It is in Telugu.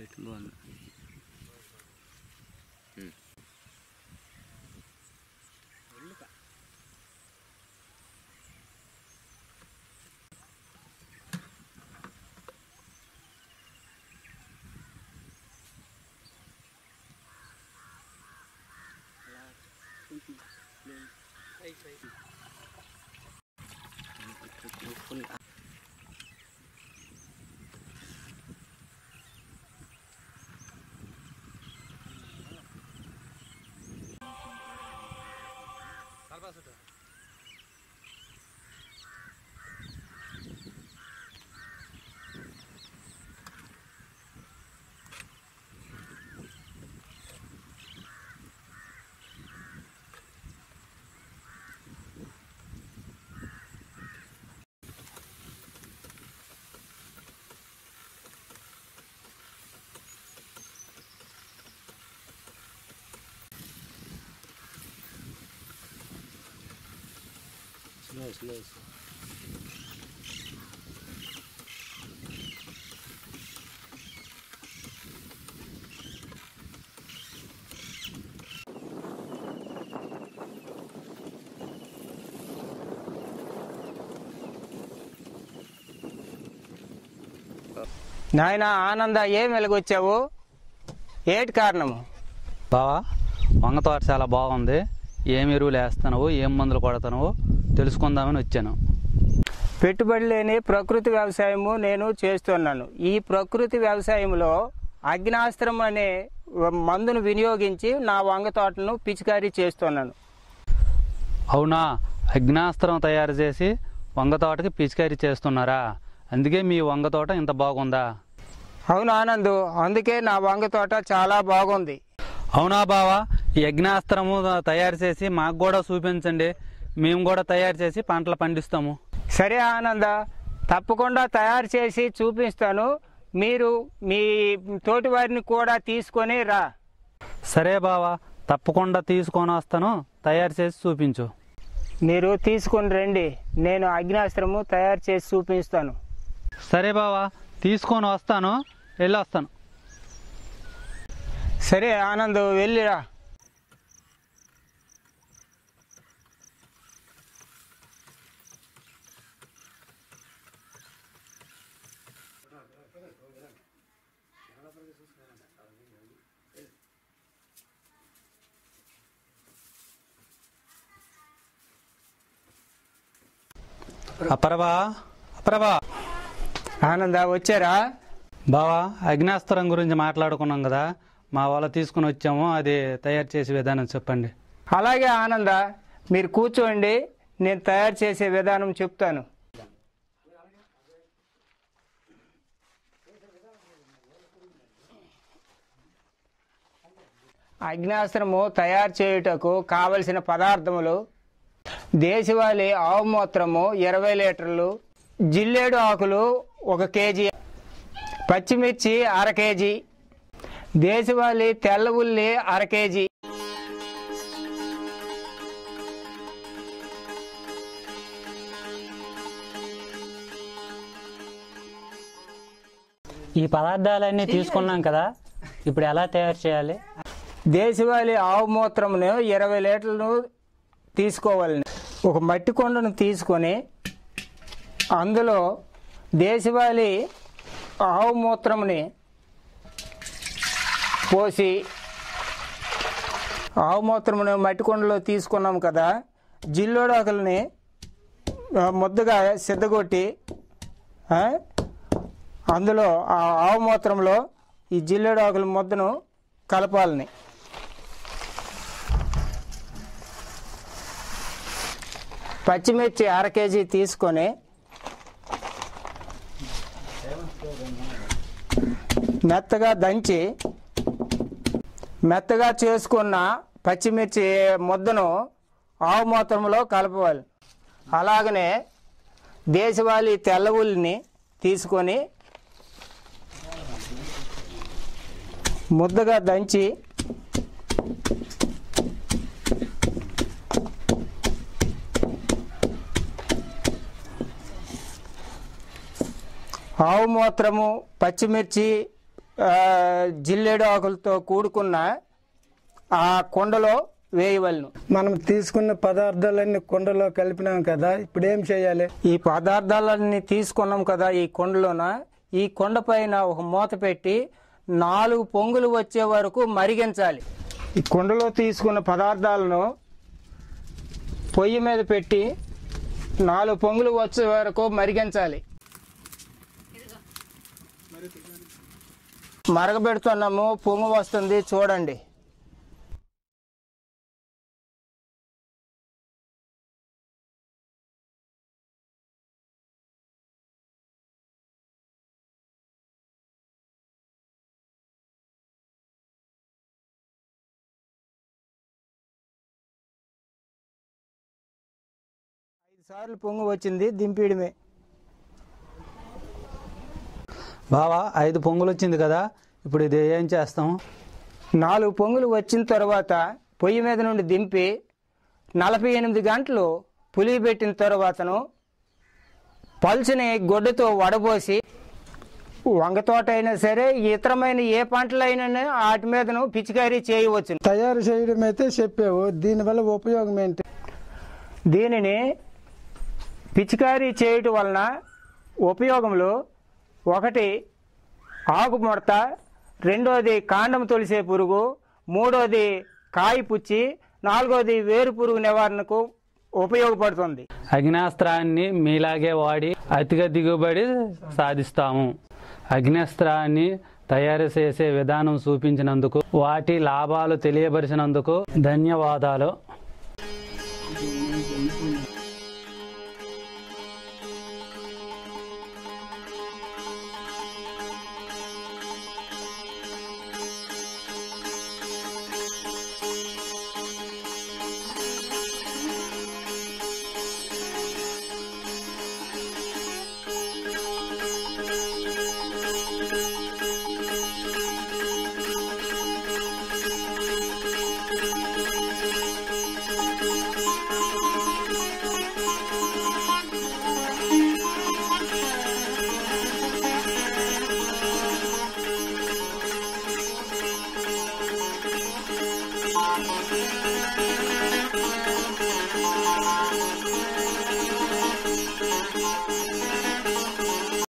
రైట్ బాగుంది ఫుల్ స్లో స్లో నాయన ఆనంద ఏం వెలుగొచ్చావు ఏటి కారణము బావా వంగ తోట చాలా బాగుంది ఏం ఎరువులు వేస్తున్నావు ఏం మందులు కొడుతున్నావు తెలుసుకుందామని వచ్చాను పెట్టుబడి లేని ప్రకృతి వ్యవసాయము నేను చేస్తున్నాను ఈ ప్రకృతి వ్యవసాయంలో అగ్నాస్త్రం అనే మందును వినియోగించి నా వంగ తోటను పిచికారీ చేస్తున్నాను అవునా అగ్నాస్త్రం తయారు చేసి వంగ తోటకి పిచికారీ చేస్తున్నారా అందుకే మీ వంగ తోట ఇంత బాగుందా అవును ఆనంద్ అందుకే నా వంగ తోట చాలా బాగుంది అవునా బావా ఈ యజ్ఞాస్త్రము తయారు చేసి మాకు కూడా చూపించండి మేము కూడా తయారు చేసి పంటలు పండిస్తాము సరే ఆనంద తప్పకుండా తయారు చేసి చూపిస్తాను మీరు మీ తోటి వారిని కూడా తీసుకొని రా సరే బావా తప్పకుండా తీసుకొని వస్తాను తయారు చేసి చూపించు మీరు తీసుకొని రండి నేను అగ్నాస్త్రము తయారు చేసి చూపిస్తాను సరే బావా తీసుకొని వస్తాను వెళ్ళి వస్తాను సరే ఆనంద్ వెళ్ళిరా అపరబా అపరబా ఆనంద వచ్చారా బావా అగ్నాస్త్రం గురించి మాట్లాడుకున్నాం కదా మా వాళ్ళు తీసుకుని వచ్చాము అది తయారు చేసే విధానం చెప్పండి అలాగే ఆనంద మీరు కూర్చోండి నేను తయారు చేసే విధానం చెప్తాను అగ్నాస్త్రము తయారు చేయుటకు కావలసిన పదార్థములు దేశవాళీ ఆవు మూత్రము ఇరవై లీటర్లు జిల్లేడు ఆకులు ఒక కేజీ పచ్చిమిర్చి అర కేజీ దేశవాళీ తెల్ల ఉల్లి అర కేజీ ఈ పదార్థాలన్నీ తీసుకున్నాం కదా ఇప్పుడు ఎలా తయారు చేయాలి దేశవాళీ ఆవు మూత్రమును ఇరవై లీటర్లను తీసుకోవాలని ఒక మట్టి కొండను తీసుకొని అందులో దేశవాళీ ఆవు మూత్రముని పోసి ఆవు మూత్రమును మట్టి కొండలో తీసుకున్నాం కదా జిల్లోడాకుల్ని ఆ, ముద్దగా సిద్ధగొట్టి ఆ, అందులో ఆ ఆవు మూత్రంలో ఈ జిల్లేడాకుల ముద్దను కలపాలని పచ్చిమిర్చి అర కేజీ తీసుకొని మెత్తగా దంచి మెత్తగా చేసుకున్న పచ్చిమిర్చి ముద్దను ఆవు మూత్రంలో కలపాలి అలాగనే దేశవాళీ తెల్ల ఉల్లిని తీసుకొని ముద్దగా దంచి ఆవు మూత్రము పచ్చిమిర్చి ఆ, జిల్లేడు ఆకులతో కూడుకున్న ఆ కుండలో వేయవలను మనం తీసుకున్న పదార్థాలన్నీ కుండలో కలిపినాం కదా ఇప్పుడు ఏం చేయాలి ఈ పదార్థాలన్నీ తీసుకున్నాం కదా ఈ కొండలోన ఈ కొండ పైన ఒక మూత పెట్టి నాలుగు పొంగులు వచ్చే వరకు మరిగించాలి ఈ కుండలో తీసుకున్న పదార్థాలను పొయ్యి మీద పెట్టి నాలుగు పొంగులు వచ్చే వరకు మరిగించాలి మరగబెడుతున్నాము పొంగు వస్తుంది చూడండి ఐదు సార్లు పొంగు వచ్చింది దింపేయడమే బావా ఐదు పొంగులు వచ్చింది కదా ఇప్పుడు ఇది ఏం చేస్తాం నాలుగు పొంగులు వచ్చిన తర్వాత పొయ్యి మీద నుండి దింపి నలభై ఎనిమిది గంటలు పులియబెట్టిన తర్వాతను పలుచని గొడ్డతో వడబోసి వంగ తోట అయినా సరే ఇతరమైన ఏ పంటలైనా వాటి మీదను పిచికారీ చేయవచ్చు తయారు చేయడం అయితే చెప్పావు దీనివల్ల ఉపయోగం ఏంటి దీనిని పిచికారీ చేయటం వలన ఉపయోగములు ఒకటి ఆకు ముడత రెండోది కాండం తొలిసే పురుగు మూడోది కాయ పుచ్చి నాలుగోది వేరు పురుగు నివారణకు ఉపయోగపడుతుంది అగ్నేస్త్రాన్ని మీలాగే వాడి అతిగా దిగుబడి సాధిస్తాము అగ్నేస్త్రాన్ని తయారు చేసే విధానం చూపించినందుకు వాటి లాభాలు తెలియపరిచినందుకు ధన్యవాదాలు